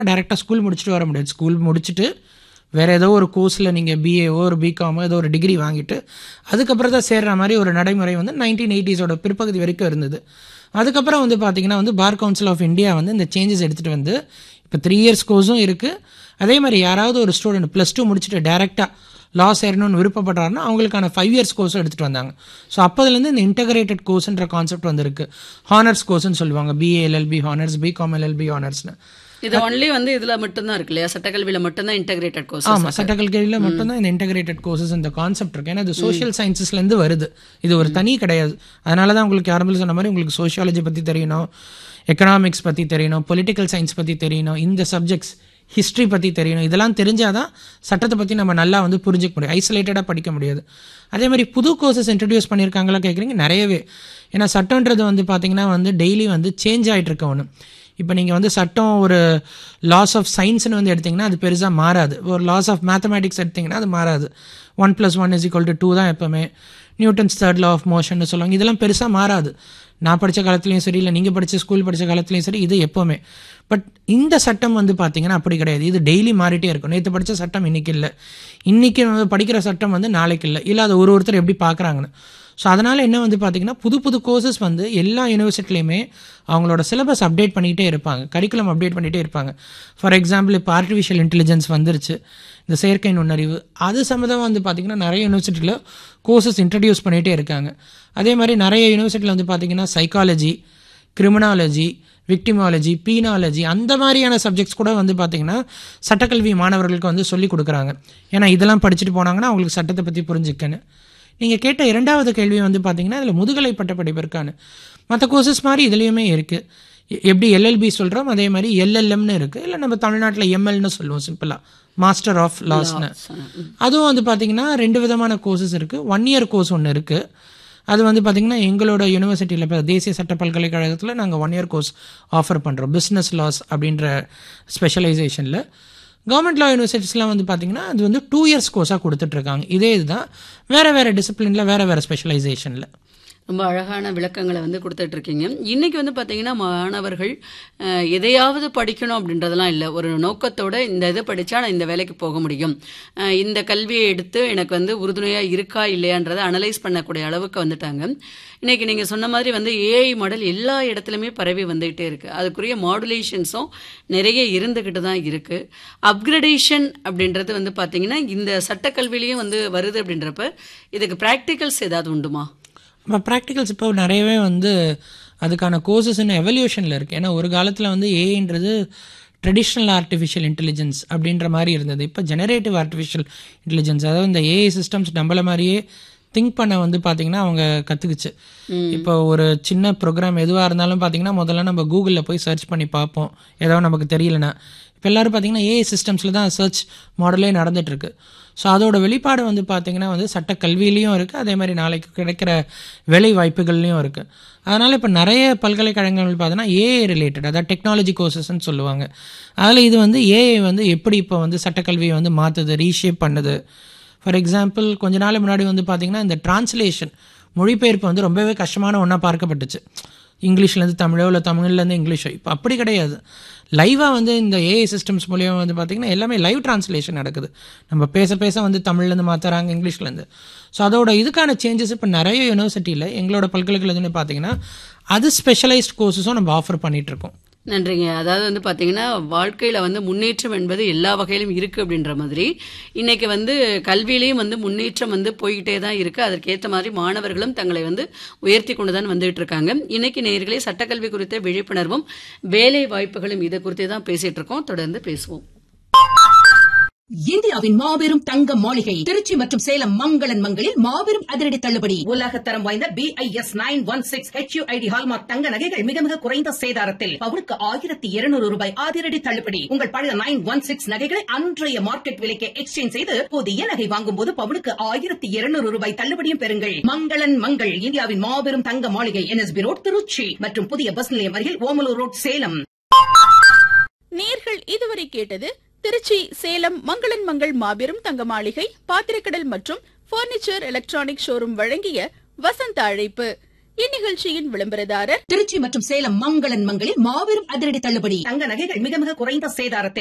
டேரெக்டாக ஸ்கூல் முடிச்சுட்டு வர முடியாது ஸ்கூல் முடிச்சுட்டு வேறு ஏதோ ஒரு கோர்ஸில் நீங்கள் பிஏஓ ஒரு பிகாமோ ஏதோ ஒரு டிகிரி வாங்கிட்டு அதுக்கப்புறம் தான் சேர்ற மாதிரி ஒரு நடைமுறை வந்து நைன்டீன் எயிட்டிஸோட பிற்பகுதி வரைக்கும் இருந்தது அதுக்கப்புறம் வந்து பார்த்திங்கன்னா வந்து பார் கவுன்சில் ஆஃப் இந்தியா வந்து இந்த சேஞ்சஸ் எடுத்துகிட்டு வந்து இப்போ த்ரீ இயர்ஸ் கோர்ஸும் இருக்குது அதே மாதிரி யாராவது ஒரு ஸ்டூடெண்ட் ப்ளஸ் டூ முடிச்சுட்டு டேரெக்டாக லா சேரணும்னு விருப்பப்படுறாருன்னா அவங்களுக்கான ஃபைவ் இயர்ஸ் கோர்ஸும் எடுத்துகிட்டு வந்தாங்க ஸோ அப்போதுலேருந்து இந்த இன்டகிரேட்டட் கோர்ஸ்ன்ற கான்செப்ட் வந்திருக்கு ஹானர்ஸ் கோர்ஸ்னு சொல்லுவாங்க BA LLB honours BCom LLB ஹானர்ஸ்னு இது ஒன்லி வந்து இதுல மட்டும்தான் இருக்கு இல்லையா சட்டக்கல்வியில மட்டும்தான் இன்டகிரேட்டட் கோர்ஸ் ஆமாம் சட்டக்கல்வியில் மட்டும்தான் இந்த இன்டகிரேட்டட் கோர்சஸ் இந்த கான்செப்ட் இருக்கு ஏன்னா இது சோஷியல் சயின்சஸ்லேருந்து வருது இது ஒரு தனி கிடையாது அதனால தான் உங்களுக்கு ஆரம்பத்தில் சொன்ன மாதிரி உங்களுக்கு சோஷியாலஜி பற்றி தெரியணும் எக்கனாமிக்ஸ் பற்றி தெரியணும் பொலிட்டிக்கல் சயின்ஸ் பற்றி தெரியணும் இந்த சப்ஜெக்ட்ஸ் ஹிஸ்ட்ரி பற்றி தெரியணும் இதெல்லாம் தெரிஞ்சாதான் சட்டத்தை பற்றி நம்ம நல்லா வந்து புரிஞ்சிக்க முடியும் ஐசோலேட்டடாக படிக்க முடியாது அதே மாதிரி புது கோர்சஸ் இன்ட்ரடியூஸ் பண்ணியிருக்காங்களா கேட்குறீங்க நிறையவே ஏன்னா சட்டன்றது வந்து பார்த்தீங்கன்னா வந்து டெய்லி வந்து சேஞ்ச் ஆகிட்டு இருக்க ஒன்று இப்போ நீங்கள் வந்து சட்டம் ஒரு லாஸ் ஆஃப் சயின்ஸ்னு வந்து எடுத்திங்கன்னா அது பெருசாக மாறாது ஒரு லாஸ் ஆஃப் மேத்தமேட்டிக்ஸ் எடுத்திங்கன்னா அது மாறாது one plus one is equal to two தான் எப்போவுமே Newton's third law of motion சொல்லுவாங்க இதெல்லாம் பெருசாக மாறாது நான் படித்த காலத்துலேயும் சரி இல்லை நீங்கள் படித்த ஸ்கூல் படித்த காலத்துலேயும் சரி இது எப்போவுமே பட் இந்த சட்டம் வந்து பார்த்தீங்கன்னா அப்படி கிடையாது இது டெய்லி மாறிட்டே இருக்கும் நேற்று படித்த சட்டம் இன்றைக்கி இல்லை இன்றைக்கி வந்து படிக்கிற சட்டம் வந்து நாளைக்கு இல்லை இல்லை அதை ஒரு ஒருத்தர் எப்படி பார்க்குறாங்கன்னு ஸோ அதனால் என்ன வந்து பார்த்திங்கன்னா புது புது கோர்சஸ் வந்து எல்லா யூனிவர்சிட்டிலையுமே அவங்களோட சிலபஸ் அப்டேட் பண்ணிகிட்டே இருப்பாங்க கரிக்குலம் அப்டேட் பண்ணிகிட்டே இருப்பாங்க ஃபார் எக்ஸாம்பிள் இப்போ ஆர்டிஃபிஷியல் இன்டெலிஜென்ஸ் வந்துருச்சு இந்த செயற்கை நுண்ணறிவு அது சம்மந்தமாக வந்து பார்த்திங்கன்னா நிறைய யூனிவர்சிட்டியில் கோர்சஸ் இன்ட்ரடியூஸ் பண்ணிகிட்டே இருக்காங்க அதே மாதிரி நிறைய யூனிவர்சிட்டியில் வந்து பார்த்திங்கன்னா சைக்காலஜி கிரிமினாலஜி விக்டிமாலஜி பீனாலஜி அந்த மாதிரியான சப்ஜெக்ட்ஸ் கூட வந்து பார்த்திங்கன்னா சட்டக்கல்வி மாணவர்களுக்கு வந்து சொல்லிக் கொடுக்குறாங்க ஏன்னா இதெல்லாம் படிச்சுட்டு போனாங்கன்னா அவங்களுக்கு சட்டத்தை பற்றி புரிஞ்சுக்கன்னு நீங்கள் கேட்ட இரண்டாவது கேள்வி வந்து பார்த்தீங்கன்னா இதில் முதுகலை பட்ட படிப்பு இருக்கான்னு மற்ற கோர்சஸ் மாதிரி இதுலேயுமே இருக்குது எப்படி எல்எல்பி சொல்கிறோம் அதே மாதிரி எல்எல்எம்னு இருக்குது இல்லை நம்ம தமிழ்நாட்டில் எம்எல்னு சொல்லுவோம் சிம்பிளாக மாஸ்டர் ஆஃப் லாஸ்னு அதுவும் வந்து பார்த்திங்கன்னா ரெண்டு விதமான கோர்சஸ் இருக்குது ஒன் இயர் கோர்ஸ் ஒன்று இருக்குது அது வந்து பார்த்திங்கன்னா எங்களோட யூனிவர்சிட்டியில் இப்போ தேசிய சட்ட பல்கலைக்கழகத்தில் நாங்கள் ஒன் இயர் கோர்ஸ் ஆஃபர் பண்ணுறோம் பிஸ்னஸ் லாஸ் அப்படின்ற ஸ்பெஷலைசேஷனில் கவர்மெண்ட் லா யூனிவர்சிட்டிஸ்லாம் வந்து பார்த்திங்கன்னா அது வந்து டூ இயர்ஸ் கோர்ஸாக கொடுத்துட்ருக்காங்க இதே இதுதான் வேறு வேறு டிசிப்ளினில் வேறு வேறு ஸ்பெஷலைசேஷனில் ரொம்ப அழகான விளக்கங்களை வந்து கொடுத்துட்டு இருக்கீங்க இன்னைக்கு வந்து பார்த்தீங்கன்னா மாணவர்கள் அஹ், எதையாவது படிக்கணும் அப்படின்றதெல்லாம் இல்லை ஒரு நோக்கத்தோட இந்த இதை படித்தா நான் இந்த வேலைக்கு போக முடியும் அஹ், இந்த கல்வியை எடுத்து எனக்கு வந்து உறுதுணையாக இருக்கா இல்லையான்றதை அனலைஸ் பண்ணக்கூடிய அளவுக்கு வந்துட்டாங்க இன்னைக்கு நீங்கள் சொன்ன மாதிரி வந்து ஏஐ மாடல் எல்லா இடத்துலையுமே பரவி வந்துகிட்டே இருக்கு அதுக்குரிய மாடுலேஷன்ஸும் நிறைய இருந்துக்கிட்டு தான் இருக்கு அப்கிரடேஷன் அப்படின்றது வந்து பார்த்தீங்கன்னா இந்த சட்டக்கல்விலையும் வந்து வருது அப்படின்றப்ப இதுக்கு ப்ராக்டிகல்ஸ் ஏதாவது உண்டுமா நம்ம ப்ராக்டிகல்ஸ் இப்போ நிறையவே வந்து அதுக்கான கோர்சஸ் இன்னும் எவல்யூஷனில் இருக்குது ஏன்னா ஒரு காலத்தில் வந்து ஏஐன்றது ட்ரெடிஷ்னல் ஆர்டிஃபிஷியல் இன்டெலிஜென்ஸ் அப்படின்ற மாதிரி இருந்தது இப்போ ஜெனரேட்டிவ் ஆர்டிஃபிஷியல் இன்டெலிஜென்ஸ் அதாவது இந்த ஏஐ சிஸ்டம்ஸ் நம்மள மாதிரியே திங்க் பண்ண வந்து பார்த்திங்கன்னா அவங்க கற்றுக்குச்சு இப்போ ஒரு சின்ன ப்ரோக்ராம் எதுவாக இருந்தாலும் பார்த்தீங்கன்னா முதல்ல நம்ம கூகுளில் போய் சர்ச் பண்ணி பார்ப்போம் ஏதோ நமக்கு தெரியலனா இப்போ எல்லோரும் பார்த்தீங்கன்னா ஏஐ சிஸ்டம்ஸில் தான் சர்ச் மாடலே நடந்துகிட்ருக்கு ஸோ அதோட வெளிப்பாடு வந்து பார்த்திங்கன்னா வந்து சட்ட கல்வியிலையும் இருக்குது அதே மாதிரி நாளைக்கு கிடைக்கிற வேலை வாய்ப்புகள்லையும் இருக்குது அதனால் இப்போ நிறைய பல்கலைக்கழகங்கள் பார்த்தீங்கன்னா ஏஐ ரிலேட்டட் அதாவது டெக்னாலஜி கோர்சஸ்ன்னு சொல்லுவாங்க அதில் இது வந்து ஏஐ வந்து எப்படி இப்போ வந்து சட்டக்கல்வியை வந்து மாற்றுது ரீஷேப் பண்ணுது ஃபார் எக்ஸாம்பிள் கொஞ்ச நாள் முன்னாடி வந்து பார்த்திங்கன்னா இந்த டிரான்ஸ்லேஷன் மொழிபெயர்ப்பு வந்து ரொம்பவே கஷ்டமான ஒன்றா பார்க்கப்பட்டுச்சு இங்கிலீஷ்லேருந்து தமிழோ இல்லை தமிழ்லேருந்து இங்கிலீஷோ இப்போ அப்படி கிடையாது லைவாக வந்து இந்த ஏஐ சிஸ்டம்ஸ் மூலியமாக வந்து பார்த்திங்கன்னா எல்லாமே லைவ் டிரான்ஸ்லேஷன் நடக்குது நம்ம பேச பேச வந்து தமிழ்லேருந்து மாற்றுறாங்க இங்கிலீஷ்லேருந்து ஸோ அதோட இதுக்கான சேஞ்சஸ் இப்போ நிறைய யூனிவர்சிட்டியில் எங்களோட பல்கலைக்கழகத்துன்னு பார்த்தீங்கன்னா அது ஸ்பெஷலைஸ்ட் கோர்சஸும் நம்ம ஆஃபர் பண்ணிகிட்ருக்கோம் நன்றிங்க அதாவது வந்து பார்த்தீங்கன்னா வாழ்க்கையில் வந்து முன்னேற்றம் என்பது எல்லா வகையிலும் இருக்குது அப்படின்ற மாதிரி இன்னைக்கு வந்து கல்வியிலையும் வந்து முன்னேற்றம் வந்து போய்கிட்டே தான் இருக்குது அதற்கேற்ற மாதிரி மாணவர்களும் தங்களை வந்து உயர்த்தி கொண்டு தான் வந்துகிட்டு இருக்காங்க இன்னைக்கு நேயர்களே சட்டக்கல்வி குறித்த விழிப்புணர்வும் வேலை வாய்ப்புகளும் இதை குறித்தே தான் பேசிட்டு இருக்கோம் தொடர்ந்து பேசுவோம் இந்தியாவின் மாபெரும் தங்க மாளிகை திருச்சி மற்றும் சேலம் மங்களன் மங்களில் மாபெரும் அதிரடி தள்ளுபடி உலகத்தரம் வாய்ந்த B I S nine one six HUID hallmark தங்க நகைகள் மிக மிக குறைந்த சேதாரத்தில் பவுனுக்கு ஆயிரத்தி இருநூறு ரூபாய் அதிரடி தள்ளுபடி உங்கள் பழைய நைன் ஒன் சிக்ஸ் நகைகளை அன்றைய மார்க்கெட் விலைக்கு எக்ஸ்சேஞ்ச் செய்து புதிய நகை வாங்கும் போது பவுனுக்கு ஆயிரத்தி இருநூறு ரூபாய் தள்ளுபடியும் பெறுங்கள் மங்களன் மங்கள் இந்தியாவின் மாபெரும் தங்க மாளிகை என்எஸ்பி ரோட் திருச்சி மற்றும் புதிய பஸ் நிலையம் அருகில் ஓமலூர் ரோட் சேலம் நேர்கள் இதுவரை கேட்டது திருச்சி சேலம் மங்களன் மங்கள் மாபெரும் தங்க மாளிகை பாத்திரக்கடல் மற்றும் பர்னிச்சர் எலக்ட்ரானிக் ஷோரூம் வழங்கிய வசந்த அழைப்பு இந்நிகழ்ச்சியின் விளம்பரதாரர் திருச்சி மற்றும் சேலம் மங்களன் மங்களில் மாபெரும் அதிரடி தள்ளுபடி தங்க நகைகள் மிக மிக குறைந்த சேதாரத்தில்